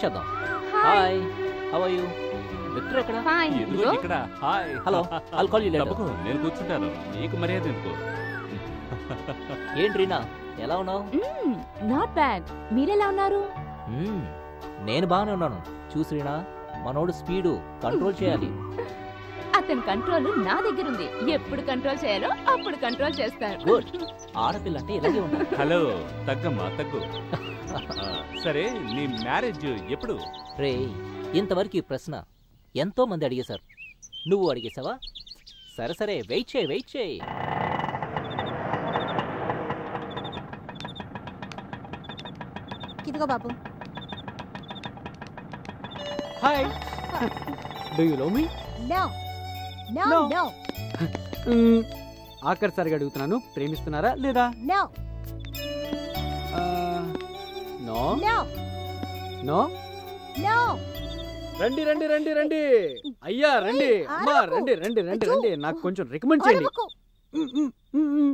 చేద్దాం hi how are you Victor ఎక్కడ fine ఎందుకు ఇక్కడ hi hello I'll call you later తప్పకు నేను కూర్చుంటాను నీకు మర్యాద ఎందుకు ఏంటి రీనా ఎలా ఉన్నావు నాట్ బ్యాడ్ మీరెలా ఉన్నారు నేను బాగానే ఉన్నాను చూసి రీనా మనోడు స్పీడు కంట్రోల్ చేయాలి అతని కంట్రోల్ నా దగ్గర ఉంది ఎప్పుడు కంట్రోల్ చేయాలో అప్పుడు కంట్రోల్ చేస్తాను గుడ్ ఆడపిల్ల అంటే ఇలాగే ఉండాలి హలో తగ్గమ్మా తగ్గు ఆ, సరే నీ మ్యారేజ్ ఎప్పుడు రే ఇంతవరకు ఈ ప్రశ్న ఎంతో మంది అడిగేశారు నువ్వు అడిగేశావా సరే సరే వెయిట్ చేయి వెయిట్ చేయి ఇదిగో బాబు hi do you love me no no No. No ఆఖరిసారిగా అడుగుతున్నాను ప్రేమిస్తున్నారా లేదా no no no no no రండి రండి రండి రండి అయ్యా రండి అమ్మా అరవకు. రండి రండి రండి అయ్యో. రండి నాకు కొంచెం రికమెండ్ చేయండి అరవకు. మ్, మ్, మ్, మ్.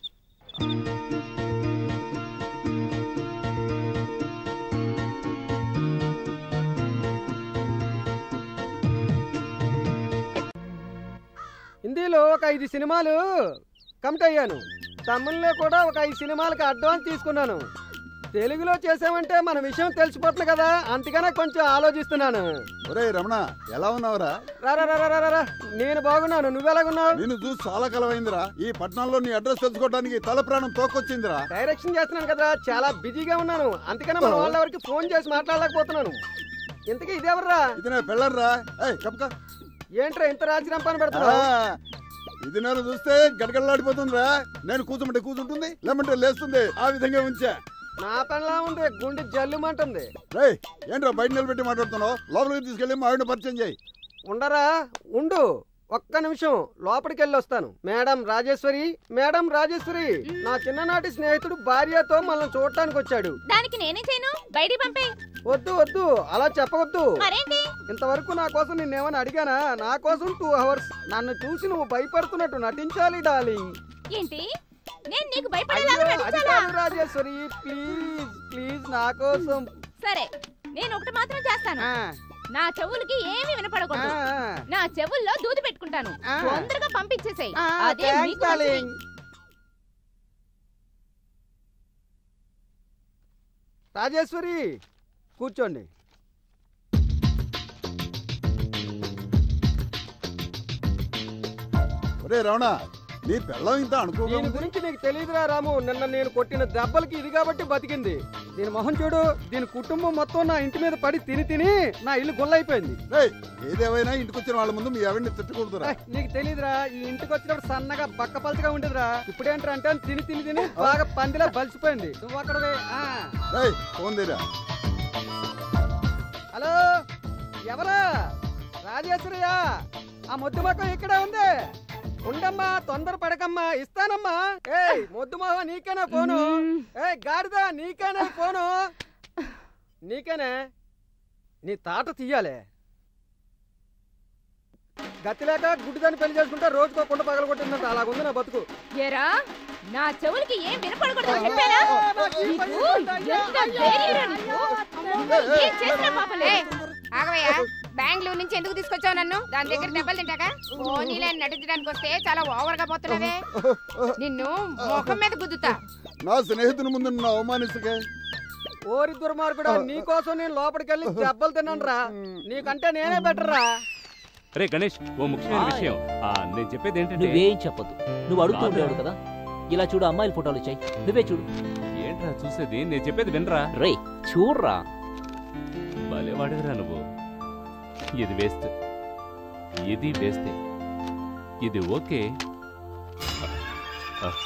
హిందీలో ఒక ఐదు సినిమాలు కమిట్ అయ్యాను తమిళ్లో కూడా ఒక ఐదు సినిమాలకి అడ్వాన్స్ తీసుకున్నాను తెలుగులో చేసామంటే మన విషయం తెలిసిపోతుంది కదా అందుకనే కొంచెం ఆలోచిస్తున్నాను ఒరే రమణ ఎలా ఉన్నావురా రా రా రా రా, రా రా నేను బాగున్నాను నువ్వెలాగున్నావు నిన్ను చూసి చాలా కాలం అయిందిరా ఈ పట్టణంలో నీ అడ్రస్ తెలుసుకోవడానికి తల ప్రాణం తోకొచ్చిందిరా డైరెక్షన్ చేస్తున్నాను కదా చాలా బిజీగా ఉన్నాను అందుకనే మన వాళ్ళెవరికి ఫోన్ చేసి మాట్లాడలేకపోతున్నాను ఇంతకీ ఇదెవర్రా ఇది నా పెళ్ళర్రా ఏయ్ కప్కా ఏంట్రా ఇంత రాజీనామా పని పెడుతున్నావు ఇది నేను చూస్తే గడగడలాడిపోతుందిరా నేను కూర్చుంటే కూర్చుంటుంది లేమంటే లేస్తుంది ఆ విధంగా ఉంచా నా పనిలా ఉంది గుండె జల్లుమంటుంది రేయ్ ఏంట్రా బయట నిలబెట్టి మాట్లాడుతున్నావు లోపలికి తీసుకెళ్ళి మా ఆవిడ పరిచయం చేయి ఉండరా ఉండు ఒక్క నిమిషం లోపలికి వెళ్ళి వస్తాను మేడం రాజేశ్వరి మేడం రాజేశ్వరి నా చిన్ననాటి స్నేహితుడు భార్యతో మనల్ని చూడటానికి వచ్చాడు దానికి నేనే చేయను బయటికి పంపే వద్దు వద్దు అలా చెప్పవద్దు మరేంటి ఇంతవరకు నా కోసం నిన్నేమని అడిగానా నా కోసం టూ అవర్స్ నన్ను చూసి నువ్వు భయపడుతున్నట్టు నటించాలి డార్లింగ్ ఏంటి నేను నీకు అయ్యో భయపడేలాగా అది నటించాలా కాదు రాజేశ్వరి ప్లీజ్ ప్లీజ్ నా కోసం సరే నేను ఒకటి మాత్రం చేస్తాను ఆ, నా చెవులకి ఏమీ ఆ, వినపడకూడదు నా చెవుల్లో దూది పెట్టుకుంటాను ఆ. తొందరగా పంపించేసేయ్ ఆ, అదే thanks, మీకు మంచిది. darling. రాజేశ్వరి కూర్చోండి ఒరే రమణ నీ పెళ్ళం ఇంత అనుకోగా దీని ఉంది. గురించి నీకు తెలియదురా రాము నిన్న నేను కొట్టిన దెబ్బలకి ఇది కాబట్టి బతికింది దీని మొహం చూడు దీని కుటుంబం మొత్తం నా ఇంటి మీద పడి తిని తిని నా ఇల్లు గుల్లైపోయింది రేయ్ ఏదేమైనా ఇంటికి వచ్చిన వాళ్ళ ముందు మీ ఆవిడ్ని తిట్టకూడదురా ఏయ్, నీకు తెలియదురా ఈ ఇంటికి వచ్చినప్పుడు సన్నగా బక్క పలచగా ఉండేదిరా ఇప్పుడేంట్రా అంటే తిని తిని తిని బాగా పందిలా బలిసిపోయింది నువ్వు అక్కడవే ఆ. రేయ్ ఫోన్ తీరా హలో ఎవరా రాజేశ్వరయ్యా ఆ మొద్దు మొక్కం ఇక్కడే ఉంది ఉండమ్మా తొందర పడకమ్మా ఇస్తానమ్మా ఏయ్ మొద్దు మొహం నీకేనా ఫోను ఏయ్ గాడిదా నీకేనా ఫోను నీకేనే నీ తాట తీయాలి గతి లేక గుడ్డిదాన్ని పెళ్లి చేసుకుంటే రోజుకో కుండ పగలగొట్టిందంట అలాగుంది నా బతుకు ఏరా నా చెవులకి ఏం వినపడకూడదు అని చెప్పానా నీకు ఎంత ధైర్యంరా నీకు? అమ్మో, ఏం చేసినా పాపలే ఆగవయ్యా బెంగళూరు నుంచి ఎందుకు తీసుకొచ్చావు నన్ను దాని దగ్గర దెబ్బలు తింటాక పోనీలే అని నటించడానికి వస్తే చాలా ఓవర్ గా పోతున్నావే నిన్ను ముఖం మీద గుద్దుతా నా స్నేహితుని ముందు నన్ను అవమానిస్తుకే ఓరి దుర్మార్గుడా నీకోసం నేను లోపలికి వెళ్ళి దెబ్బలు తిన్నాను రా నీకంటే నేనే బెటర్ రా రే గణేష్ ఓ ముఖ్యమైన హాయ్. విషయం ఆ, నేను చెప్పేది ఏంటంటే నువ్వేం చెప్పొద్దు నువ్వు అడుగుతూ రాదా? ఉండేవాడు కదా ఇలా చూడు అమ్మాయిల ఫోటోలు ఇచ్చాయి నువ్వే చూడు ఏంట్రా చూసేది నేను చెప్పేది వినరా రే చూడ్రా భలే వాడేదిరా నువ్వు ఇది వేస్ట్ ఇది వేస్తే ఇది ఓకే ఆ.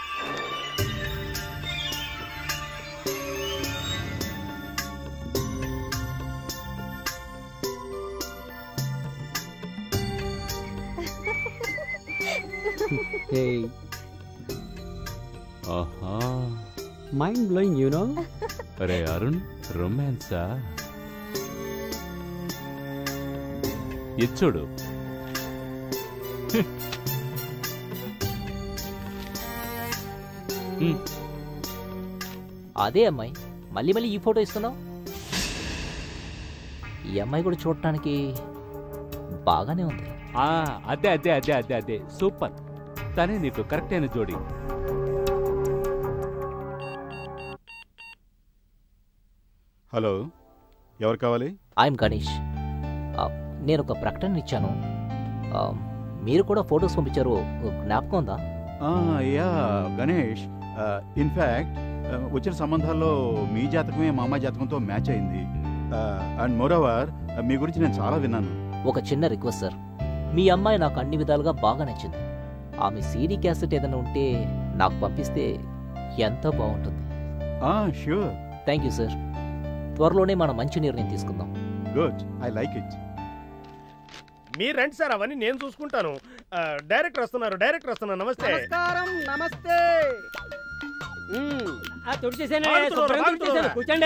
ఆహా మైండ్ బ్లోయింగ్ యూ నో అరే అరుణ్ రొమాన్సా ఇచ్చుడు అదే అమ్మాయి మళ్ళీ మళ్ళీ ఈ ఫోటో ఇస్తున్నావు ఈ అమ్మాయి కూడా చూడటానికి బాగానే ఉంది ఆ, అదే అదే అదే అదే అదే సూపర్ తనే నీకు కరెక్ట్ అయిన జోడి హలో ఎవరు కావాలి ఐఎమ్ గణేష్ ఆ, నేను ఒక ప్రకటన ఇచ్చాను ఆ, మీరు కూడా ఫొటోస్ పంపించారు జ్ఞాపకం ఉందా ఆ, యా గణేష్ ఇన్ఫ్యాక్ట్ వచ్చిన సంబంధాల్లో మీ జాతకమే మా అమ్మాయి జాతకంతో మ్యాచ్ అయింది అండ్ మోరోవర్ మీ గురించి నేను చాలా విన్నాను ఒక చిన్న రిక్వెస్ట్ సార్ మీ అమ్మాయి నాకు అన్ని విధాలుగా బాగా నచ్చింది ఆమె సీడీ క్యాసెట్ ఏదైనా ఉంటే నాకు పంపిస్తే ఎంతో బాగుంటుంది ష్యూర్ థ్యాంక్ యూ సార్ త్వరలోనే మనం మంచి నిర్ణయం తీసుకుందాం గుడ్ ఐ లైక్ ఇట్ మీరు రండి సార్ అవన్నీ నేను చూసుకుంటాను ఆ, డైరెక్టర్ వస్తున్నారు డైరెక్టర్ వస్తున్నారు నమస్తే నమస్కారం నమస్తే మ్మ్. ఆగుతున్నారు, ఆగుతున్నారు. కూర్చోండి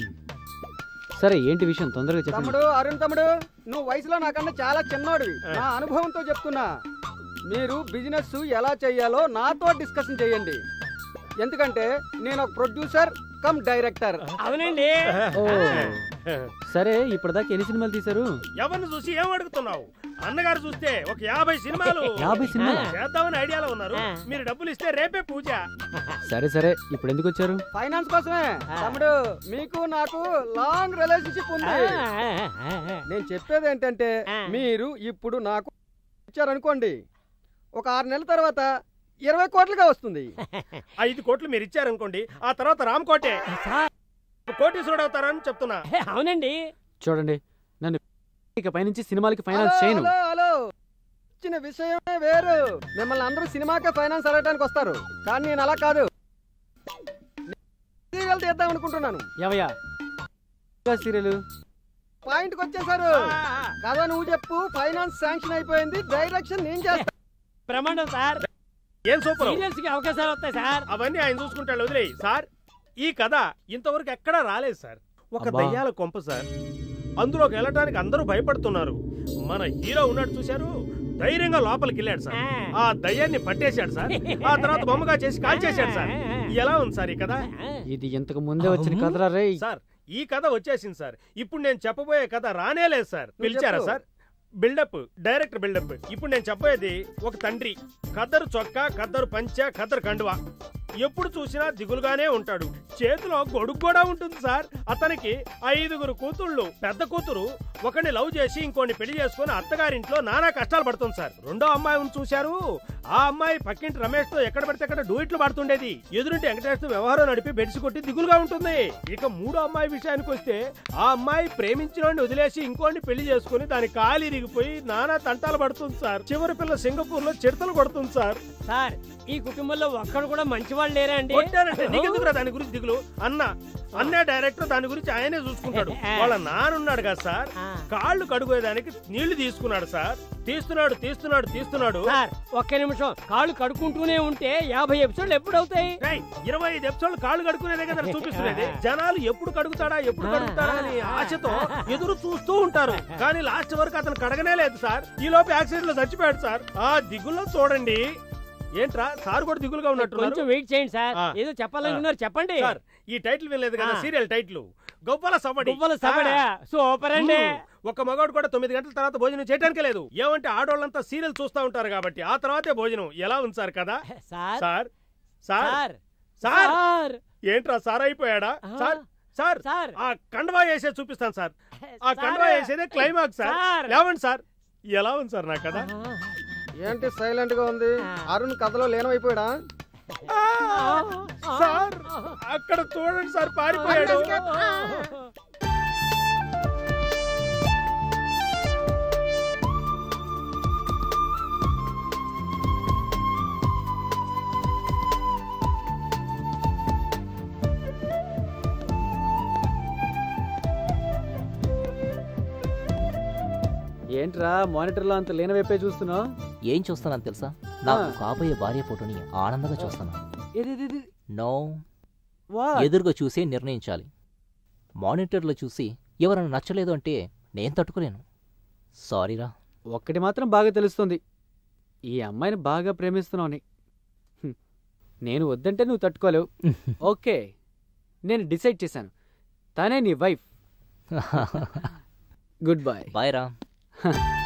సరే ఏంటి విషయం తొందరగా చెప్పండి తమ్ముడు అరుణ్ తమ్ముడు నువ్వు వయసులో నాకన్నా చాలా చిన్నోడివి ఆ. నా అనుభవంతో చెప్తున్నా మీరు బిజినెస్ ఎలా చేయాలో నాతో డిస్కషన్ చేయండి ఎందుకంటే నేను ఒక ప్రొడ్యూసర్ కమ్ డైరెక్టర్ అవునండి ఓ సరే ఇప్పటిదాకా ఎన్ని సినిమాలు తీశారు ఎవరిని చూసి ఏం అడుగుతున్నావు అన్నగారు చూస్తే ఒక యాభై సినిమాలు యాభై సినిమాలా? చేద్దామని ఐడియాలో ఉన్నారు మీరు డబ్బులు ఇస్తే రేపే పూజ సరే సరే ఇప్పుడు ఎందుకు వచ్చారు ఫైనాన్స్ కోసమే తమ్ముడు మీకు నాకు లాంగ్ రిలేషన్షిప్ ఉంది నేను చెప్పేది ఏంటంటే మీరు ఇప్పుడు నాకు ఇచ్చారనుకోండి ఒక ఆరు నెలల తర్వాత ఇరవై కోట్లుగా వస్తుంది ఐదు కోట్లు మీరు ఇచ్చారనుకోండి ఆ తర్వాత రామ్ కోటే కోటీశ్వరుడు అవుతారని చెప్తున్నా అవునండి చూడండి నన్ను ఇక పైనుంచి సినిమాలకి హలో ఫైనాన్స్ చేయను హలో హలో ఇచ్చిన విషయమే వేరు మిమ్మల్ని అందరూ సినిమాకే ఫైనాన్స్ అడగడానికి వస్తారు కానీ నేను అలా కాదు సీరియల్ తీద్దాం అనుకుంటున్నాను ఎవయా సీరియల్ పాయింట్కి వచ్చేసారు కదా నువ్వు చెప్పు ఫైనాన్స్ శాంక్షన్ అయిపోయింది డైరెక్షన్ నేను చేస్తా ప్రమాణం సార్ ఏం సూపర్ సీరియల్స్ కి అవకాశాలు వస్తాయి సార్ అవన్నీ ఆయన చూసుకుంటాడు వదిలేయి సార్ ఈ కథ ఇంతవరకు ఎక్కడా రాలేదు సార్ ఒక అబ్బా. దయ్యాల కొంప సార్ అందులోకి వెళ్ళడానికి అందరూ భయపడుతున్నారు మన హీరో ఉన్నాడు చూశారు ధైర్యంగా లోపలికి వెళ్ళాడు సార్ ఆ దయ్యాన్ని పట్టేశాడు సార్ ఆ తర్వాత బొమ్మగా చేసి కాల్చేశాడు సార్ ఎలా ఉంది సార్ ఈ కథ ఇది ఇంతకు ముందే వచ్చిన కదరా రే సార్ ఈ కథ వచ్చేసింది సార్ ఇప్పుడు నేను చెప్పబోయే కథ రానే లేదు సార్ నువ్వు పిలిచారా చెప్పు. సార్ బిల్డప్ డైరెక్టర్ బిల్డప్ ఇప్పుడు నేను చెప్పేది ఒక తండ్రి ఖద్దరు చొక్కా ఖద్దరు పంచ ఖద్దరు కండువా ఎప్పుడు చూసినా దిగులుగానే ఉంటాడు చేతిలో గొడుగు కూడా ఉంటుంది సార్ అతనికి ఐదుగురు కూతుళ్ళు పెద్ద కూతురు ఒకరిని లవ్ చేసి ఇంకోని పెళ్లి చేసుకుని అత్తగారింట్లో నానా కష్టాలు పడుతుంది సార్ రెండో అమ్మాయిని చూశారు ఆ అమ్మాయి పక్కింటి రమేష్ తో ఎక్కడ పడితే అక్కడ డూయిట్లు పడుతుండేది ఎదురుంటి వెంకటేష్ తో వ్యవహారం నడిపి బెడిసి కొట్టి దిగులుగా ఉంటుంది ఇక మూడో అమ్మాయి విషయానికి వస్తే ఆ అమ్మాయి ప్రేమించిన వదిలేసి ఇంకోని పెళ్లి చేసుకుని దాని కాలి ఇరిగిపోయి నానా తంటాలు పడుతుంది సార్ చివరి పిల్ల సింగపూర్ లో చిడతలు కొడుతుంది సార్ సార్ ఈ కుటుంబంలో ఒక్కడు కూడా మంచివాళ్ళు లేరా అండి కొట్టారంటే నీకెందుకురా దాని గురించి దిగులు అన్న అన్నే డైరెక్టర్ దాని గురించి ఆయనే చూసుకుంటాడు వాళ్ళ నానున్నాడు కదా సార్ ఆ. కాళ్ళు కడుగోయడానికి నీళ్లు తీసుకున్నాడు సార్ తీస్తున్నాడు తీస్తున్నాడు తీస్తున్నాడు సార్ ఒక్క నిమిషం కాళ్ళు కడుక్కుంటూనే ఉంటే యాభై ఎపిసోడ్లు ఎప్పుడు అవుతాయి రేయ్, ఇరవై ఐదు ఎపిసోడ్లు కాళ్ళు కడుక్కునేదే కదా చూపిస్తున్నది జనాలు ఎప్పుడు కడుగుతాడా ఎప్పుడు కడుగుతాడా అని ఆశతో ఎదురు చూస్తూ ఉంటారు కానీ లాస్ట్ వరకు అతను కడగనే లేదు సార్ ఈ లోపు యాక్సిడెంట్ లో చచ్చిపోయాడు సార్ ఆ దిగుల్లో చూడండి ఏంట్రా సార్ కూడా దిగులుగా ఉన్నట్టున్నారు కొంచెం వెయిట్ చేయండి సార్ ఆ. ఏదో చెప్పాలనుకున్నారు చెప్పండి సార్ ఈ టైటిల్ వినలేదు కదా ఆ. సీరియల్ టైటిల్ గొప్పల సబడి గువ్వల సబడే ఆ. సూపర్ అండి మ్మ్. ఒక మగాడు కూడా తొమ్మిది గంటల తర్వాత భోజనం చేయడానికే లేదు ఏమంటే ఆడవాళ్ళంతా సీరియల్ చూస్తా ఉంటారు కాబట్టి ఆ తర్వాతే భోజనం ఎలా ఉంది సార్ కదా sir sir sir sir sir sir ఏంట్రా సార్ అయిపోయాడా ఆ. సార్ సార్ సార్ ఆ కండవా వేసే చూపిస్తాను సార్ ఆ సార్. కండవా వేసేదే క్లైమాక్స్ సార్ సార్. లేవండి సార్ ఎలా ఉంది సార్ నా కదా ఏంటి సైలెంట్ గా ఉంది అరుణ్ కథలో లీనమైపోయాడా సార్ అక్కడ చూడండి సార్ పారిపోయాడు ఏంట్రా మానిటర్ లో అంత లేన వైపే చూస్తున్నావు ఏం చూస్తున్నాను తెలుసా నాకు కాబోయే భార్య ఫోటోని ఆనందంగా చూస్తాను నో ఎదురుగా చూసే నిర్ణయించాలి మానిటర్లో చూసి ఎవరైనా నచ్చలేదు అంటే నేను తట్టుకోలేను సారీరా ఒక్కటి మాత్రం బాగా తెలుస్తుంది ఈ అమ్మాయిని బాగా ప్రేమిస్తున్నావు నేను వద్దంటే నువ్వు తట్టుకోలేవు ఓకే నేను డిసైడ్ చేశాను తనే నీ వైఫ్ గుడ్ బై బాయ్ రా